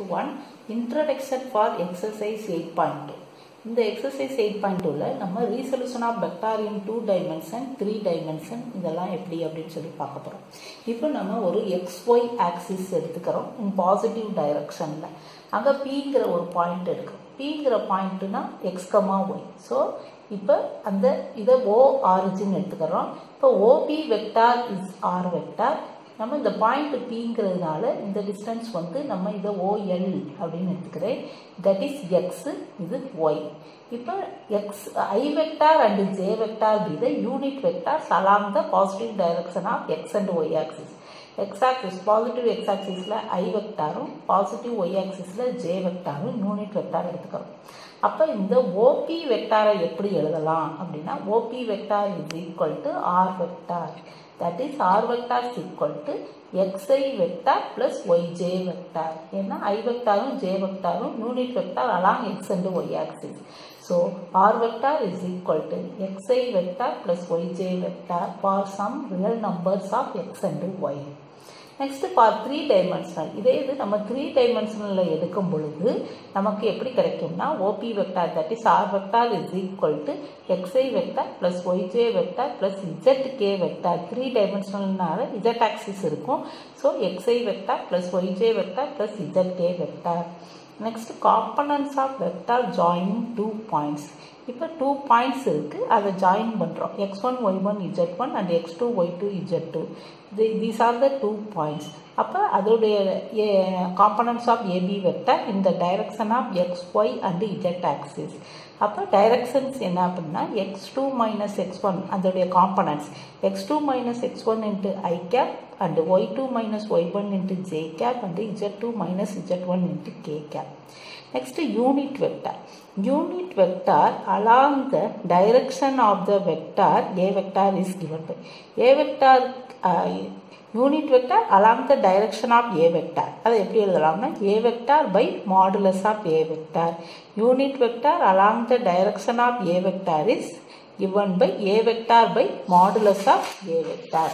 one introduction for exercise eight point two இந்த exercise eight point டூவில் நம்ம resolution of vector in two dimension three dimension இதெல்லாம் எப்படி அப்படின்னு சொல்லி பார்க்க போகிறோம் இப்போ நம்ம ஒரு எக்ஸ் ஒய் ஆக்சிஸ் எடுத்துக்கிறோம் இன் பாசிட்டிவ் டைரக்ஷனில் அங்கே பிங்கிற ஒரு பாயிண்ட் எடுக்கிறோம் பிங்கிற பாயிண்ட்னா எக்ஸ் கமா ஒய் ஸோ இப்போ அந்த இதை ஓ ஆரிஜின் எடுத்துக்கிறோம் இப்போ OP vector is r vector நம்ம இந்த பாயிண்ட் பிங்கிறதுனால இந்த டிஸ்டன்ஸ் வந்து நம்ம இதை ஓஎல் அப்படின்னு எடுத்துக்கிறேன் தட் இஸ் எக்ஸ் இது ஒய் இப்போ x i vector and j vector be the unit vectors along the positive direction of x and y axis x axis positive x ஆக்சிஸில் ஐ வெக்டாரும் பாசிட்டிவ் ஒய் ஆக்சிஸில் j வெக்டாரும் unit vector எடுத்துக்கிறோம் அப்போ இந்த OP வெக்டாரை எப்படி எழுதலாம் அப்படின்னா OP vector is equal to r vector that is r vector is equal to xi vector plus yj vector ஏன்னா i வெக்டாரும் j வெக்டாரும் unit vector along x and y axis so r vector is equal to xi vector plus yj vector for some real numbers of x and y next for three dimensional இதே இது நம்ம three டைமென்ஷனலில் எடுக்கும் பொழுது நமக்கு எப்படி கிடைக்கும்னா OP vector that is r vector is equal to x i vector plus y j vector plus z k vector three டைமென்ஷனல்னால z axis இருக்கும் so x i vector plus y j vector plus z k vector next components of vector joining two points இப்போ two points இருக்குது அதை join பண்ணுறோம் x one y one z one and x two y two z two these are the two points அப்போ அதோடைய components of AB vector இந்த direction of x y and z axis அப்போ directions என்ன அப்படின்னா x two minus x one அதோடைய components x two minus x one into i cap and y two minus y one into j cap and z two minus z one into k cap next unit vector unit vector along the direction of the vector a vector is given by a vector uh, unit vector along the direction of A vector அதை எப்படி எழுதலாம்னா A vector by modulus of A vector unit vector along the direction of A vector is given by a vector by modulus of a vector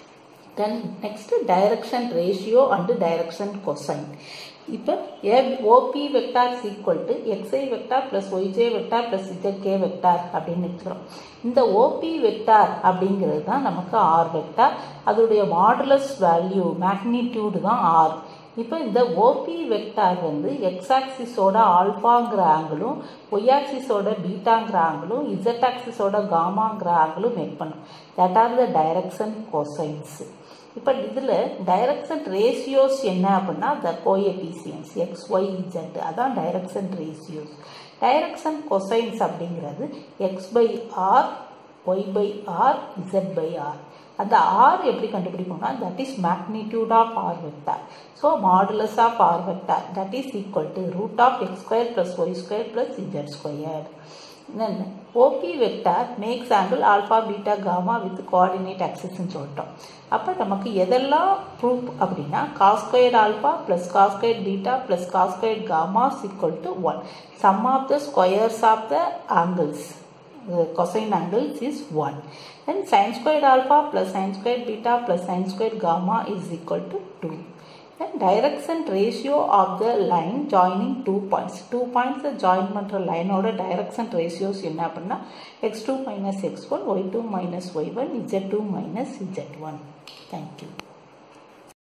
then next direction ratio and direction cosine இப்போ OP vector is equal to x i vector plus y j vector plus z k vector அப்படின்னு எடுத்துக்கிறோம் இந்த OP vector அப்படிங்கிறது தான் நமக்கு r vector அதோடைய modulus value magnitude தான் r இப்போ இந்த ஓபி வெக்டார் வந்து எக்ஸ் ஆக்சிஸோட ஆல்ஃபாங்கிற ஆங்கிளும் ஒய் ஆக்சிஸோட பீட்டாங்கிற ஆங்கிளும் இசட் ஆக்சிஸோட காமாங்கிற ஆங்கிளும் மேக் பண்ணும் that are the direction cosines இப்போ இதில் டைரக்ஷன் ரேஷியோஸ் என்ன அப்படின்னா the coefficients x y z அதான் டைரக்ஷன் ரேஷியோஸ் டைரக்ஷன் கொசைன்ஸ் அப்படிங்கிறது x by r y by r z by r அந்த ஆர் எப்படி கண்டுபிடிப்போம்னா that is magnitude of r vector so modulus of r vector that is equal to root of x square plus y square plus z square OP vector makes angle alpha beta gamma with coordinate ஆக்சிஸ்ன்னு சொல்லிட்டோம் அப்போ நமக்கு எதெல்லாம் proof அப்படின்னா cos square alpha plus cos square beta plus cos square gamma equal to one some of the squares of the angles cosine angles is 1 then sin squared alpha plus sin squared beta plus sin squared gamma is equal to 2 then direction ratio of the line joining two points two points join பண்ற லைனோட direction ratios என்ன அப்படின்னா x2 minus x1 y2 minus y1 z2 minus z1 thank you